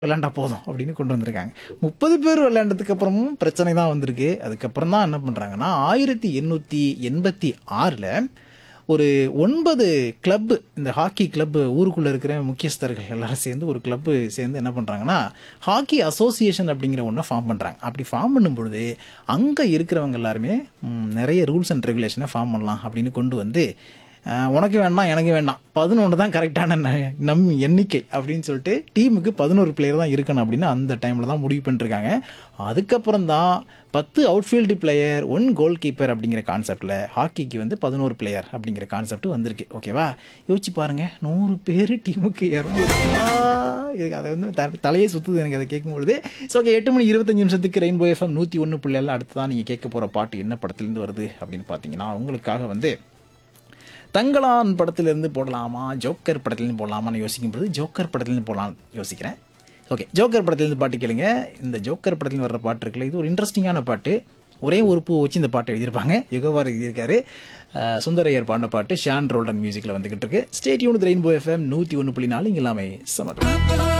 விளையாண்டா போதும் அப்படின்னு கொண்டு வந்திருக்காங்க முப்பது பேர் விளையாண்டதுக்கு அப்புறமும் பிரச்சனை தான் வந்திருக்கு அதுக்கப்புறம் தான் என்ன பண்ணுறாங்கன்னா ஆயிரத்தி எண்ணூற்றி எண்பத்தி ஆறில் ஒரு ஒன்பது கிளப்பு இந்த ஹாக்கி கிளப்பு ஊருக்குள்ளே இருக்கிற முக்கியஸ்தர்கள் எல்லாரும் சேர்ந்து ஒரு கிளப்பு சேர்ந்து என்ன பண்ணுறாங்கன்னா ஹாக்கி அசோசியேஷன் அப்படிங்கிற ஒன்றை ஃபார்ம் பண்ணுறாங்க அப்படி ஃபார்ம் பண்ணும் பொழுது அங்கே இருக்கிறவங்க எல்லாருமே ம், நிறைய ரூல்ஸ் அண்ட் ரெகுலேஷனை ஃபார்ம் பண்ணலாம் அப்படின்னு கொண்டு வந்து அஹ், உனக்கு வேண்டாம் எனக்கு வேண்டாம் பதினொன்று தான் கரெக்டான ந- நம் எண்ணிக்கை அப்படின்னு சொல்லிட்டு டீமுக்கு பதினோரு பிளேயர் தான் இருக்கணும் அப்படின்னு அந்த டைமில் தான் முடிவு பண்ணிருக்காங்க அதுக்கப்புறம் தான் பத்து outfield player one goalkeeper அப்படிங்கிற கான்செப்டில் ஹாக்கிக்கு வந்து பதினோரு பிளேயர் அப்படிங்கிற கான்செப்ட் வந்திருக்கு ஓகேவா யோசிச்சு பாருங்க நூறு பேர் டீமுக்கு இரநூறு இதுக்கு அதை வந்து த தலையே சுற்றுது எனக்கு அதை கேட்கும்பொழுது ஸோ ஓகே எட்டு மணி இருபத்தஞ்சு நிமிஷத்துக்கு ரெயின்போ எஃப்எம் நூற்றி ஒன்று புள்ளியெல்லாம் அடுத்து தான் நீங்கள் கேட்க போகிற பாட்டு என்ன படத்துலேருந்து வருது அப்படின்னு பார்த்தீங்கன்னா உங்களுக்காக வந்து தங்களான் படத்திலிருந்து போடலாமா ஜோக்கர் படத்துலேருந்து போடலாமான்னு யோசிக்கும்போது ஜோக்கர் படத்துலேருந்து போடலாம் யோசிக்கிறேன் ஓகே ஜோக்கர் படத்துலேருந்து பாட்டு கேளுங்க இந்த ஜோக்கர் படத்துலேருந்து வர்ற பாட்டு இருக்குல்ல இது ஒரு இன்ட்ரெஸ்டிங்கான பாட்டு ஒரே ஒரு பூ வச்சு இந்த பாட்டு எழுதியிருப்பாங்க யுகவார் எழுதியிருக்காரு அஹ் சுந்தரையர் பாடின பாட்டு ஷான் ரோல்டன் மியூசிக்கில் வந்துகிட்டு இருக்கு ஸ்டேட்யூன் ரெயின்போ எஃப்எம் நூற்றி ஒன்று புள்ளி நாலு இங்கே எல்லாமே சமட்டும்